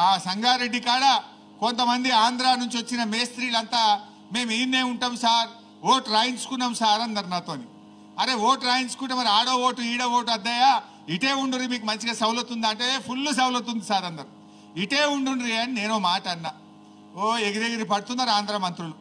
ఆ సంగారెడ్డి కాడ కొంతమంది ఆంధ్ర నుంచి వచ్చిన మేస్త్రీలంతా మేము ఈయనే ఉంటాం సార్ ఓటు రాయించుకున్నాం సార్ అందరు నాతోని అరే ఓటు రాయించుకుంటే మరి ఆడో ఓటు ఈడో ఓటు అద్దయా ఇటే ఉండుర్రి మీకు మంచిగా సౌలత్ ఉందా అంటే ఫుల్ సౌలత్ ఉంది సార్ అందరు ఇటే ఉండుండ్రి అని నేను ఓ మాట అన్నా ఓ ఎగిరెగిరి పడుతున్నారు ఆంధ్ర మంత్రులు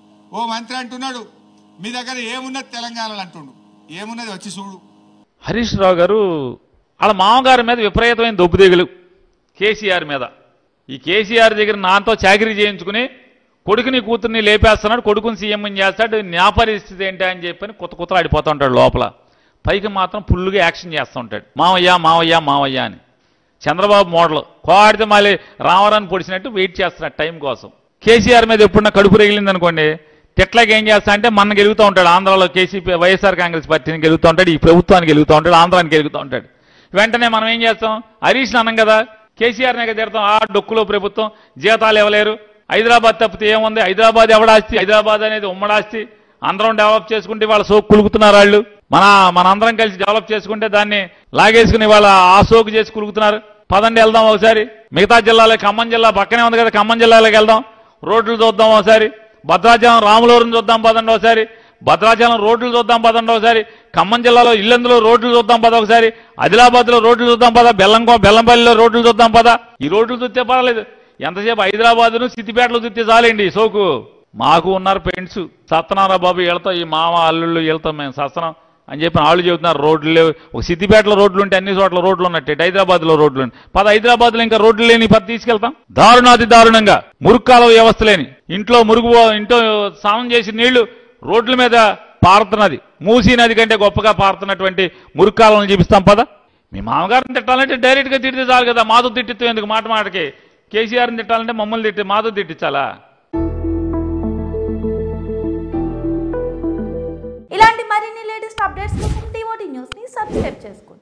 ఓ మంత్రి అంటున్నాడు మీ దగ్గర ఏమున్నది తెలంగాణలో అంటుండు ఏమున్నది వచ్చి చూడు హరీష్ రావు గారు వాళ్ళ మామగారి మీద విపరీతమైన దొబ్బుదిగులు కేసీఆర్ మీద ఈ కేసీఆర్ దగ్గర నాతో చాకరీ చేయించుకుని కొడుకుని కూతుర్ని లేపేస్తున్నాడు కొడుకుని సీఎం చేస్తాడు నా పరిస్థితి ఏంటి అని చెప్పని కొత్త కొత్తలు ఆడిపోతూ ఉంటాడు లోపల పైకి మాత్రం ఫుల్గా యాక్షన్ చేస్తూ ఉంటాడు మావయ్య మావయ్య మావయ్య అని చంద్రబాబు మోడల్ కోడితే మళ్ళీ రావరాన్ని పొడిచినట్టు వెయిట్ చేస్తున్నాడు టైం కోసం కేసీఆర్ మీద ఎప్పుడన్నా కడుపు రగిలింది అనుకోండి తిట్లాకి ఏం చేస్తా అంటే మన గెలుగుతూ ఉంటాడు ఆంధ్రాలో కేసీపీ వైఎస్ఆర్ కాంగ్రెస్ పార్టీని గెలుగుతూ ఉంటాడు ఈ ప్రభుత్వానికి గెలుగుతూ ఉంటాడు ఆంధ్రానికి గెలుగుతూ ఉంటాడు వెంటనే మనం ఏం చేస్తాం హరీష్ని అన్నాం కదా కేసీఆర్నే కదా తిడతాం ఆ డొక్కులో ప్రభుత్వం జీతాలు ఇవ్వలేరు హైదరాబాద్ తప్పితే ఏముంది హైదరాబాద్ ఎవడాస్తి హైదరాబాద్ అనేది ఉమ్మడాస్తి అందరం డెవలప్ చేసుకుంటే వాళ్ళ సోకు కులుకుతున్నారు వాళ్ళు మన మన అందరం కలిసి డెవలప్ చేసుకుంటే దాన్ని లాగేసుకుని వాళ్ళ ఆ సోకు చేసి కులుకుతున్నారు పదండి వెళ్దాం ఒకసారి మిగతా జిల్లాలో ఖమ్మం జిల్లా పక్కనే ఉంది కదా ఖమ్మం జిల్లాలోకి వెళ్దాం రోడ్లు చూద్దాం ఒకసారి భద్రాచలం రాములూరుని చూద్దాం పదండి ఒకసారి భద్రాచలం రోడ్లు చూద్దాం పదండి ఒకసారి ఖమ్మం జిల్లాలో ఇల్లందులో రోడ్లు చూద్దాం పద ఒకసారి ఆదిలాబాద్ లో రోడ్లు చూద్దాం పద బెల్లంకో బెల్లంపల్లిలో రోడ్లు చూద్దాం పద ఈ రోడ్లు చూస్తే పర్వాలేదు ఎంతసేపు హైదరాబాద్ ను సిద్దిపేటలో చూస్తే చాలండి సోకు మాకు ఉన్నారు ఫ్రెండ్స్ సత్తనారా బాబు వెళ్తాం ఈ మామ అల్లుళ్ళు వెళ్తాం మేము సస్తనం అని చెప్పి వాళ్ళు చెబుతున్నారు రోడ్లు లేవు ఒక సిద్దిపేటలో రోడ్లు ఉంటే అన్ని చోట్ల రోడ్లు ఉన్నట్టు హైదరాబాద్ లో రోడ్లు ఉన్నాయి పద హైదరాబాద్ లో ఇంకా రోడ్లు లేని పది తీసుకెళ్తాం దారుణాది దారుణంగా మురుక్కాల వ్యవస్థ లేని ఇంట్లో మురుగు ఇంట్లో స్నానం చేసి నీళ్లు రోడ్ల మీద పారుతున్నది మూసీ నది కంటే గొప్పగా పారుతున్నటువంటి మురుక్కాలను చూపిస్తాం పద మీ మామగారిని తిట్టాలంటే డైరెక్ట్ గా తిడితే చాలు కదా మాతో తిట్టిస్తాం ఎందుకు మాట మాటకి కేసీఆర్ని తిట్టాలంటే మమ్మల్ని తిట్టి మాతో తిట్టించాలా ఇలాంటి మరిన్ని లేటెస్ట్ అప్డేట్స్ కోసం టీఓటీ న్యూస్ని సబ్స్క్రైబ్ చేసుకోండి